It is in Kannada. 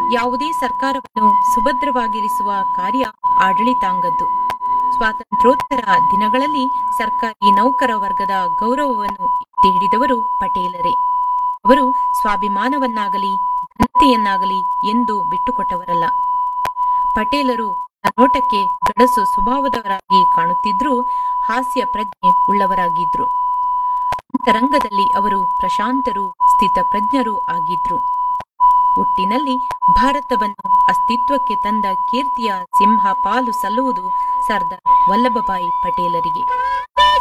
ಯಾವುದೇ ಸರ್ಕಾರವನ್ನು ಸುಭದ್ರವಾಗಿರಿಸುವ ಕಾರ್ಯ ಆಡಳಿತಾಂಗದ್ದು ಸ್ವಾತಂತ್ರ್ಯೋತ್ತರ ದಿನಗಳಲ್ಲಿ ಸರ್ಕಾರಿ ನೌಕರ ವರ್ಗದ ಗೌರವವನ್ನು ಎತ್ತಿ ಹಿಡಿದವರು ಪಟೇಲರೇ ಅವರು ಸ್ವಾಭಿಮಾನವನ್ನಾಗಲಿ ಘನತೆಯನ್ನಾಗಲಿ ಎಂದು ಬಿಟ್ಟುಕೊಟ್ಟವರಲ್ಲ ಪಟೇಲರು ನೋಟಕ್ಕೆ ಗಡಸು ಸ್ವಭಾವದವರಾಗಿ ಕಾಣುತ್ತಿದ್ರೂ ಹಾಸ್ಯ ಪ್ರಜ್ಞೆ ಉಳ್ಳವರಾಗಿದ್ರು ಅಂತರಂಗದಲ್ಲಿ ಅವರು ಪ್ರಶಾಂತರು ಸ್ಥಿತಪ್ರಜ್ಞರೂ ಆಗಿದ್ರು ಒಟ್ಟಿನಲ್ಲಿ ಭಾರತವನ್ನು ಅಸ್ತಿತ್ವಕ್ಕೆ ತಂದ ಕೀರ್ತಿಯ ಸಿಂಹ ಪಾಲು ಸಲ್ಲುವುದು ಸರ್ದಾರ್ ವಲ್ಲಭಭಾಯಿ ಪಟೇಲರಿಗೆ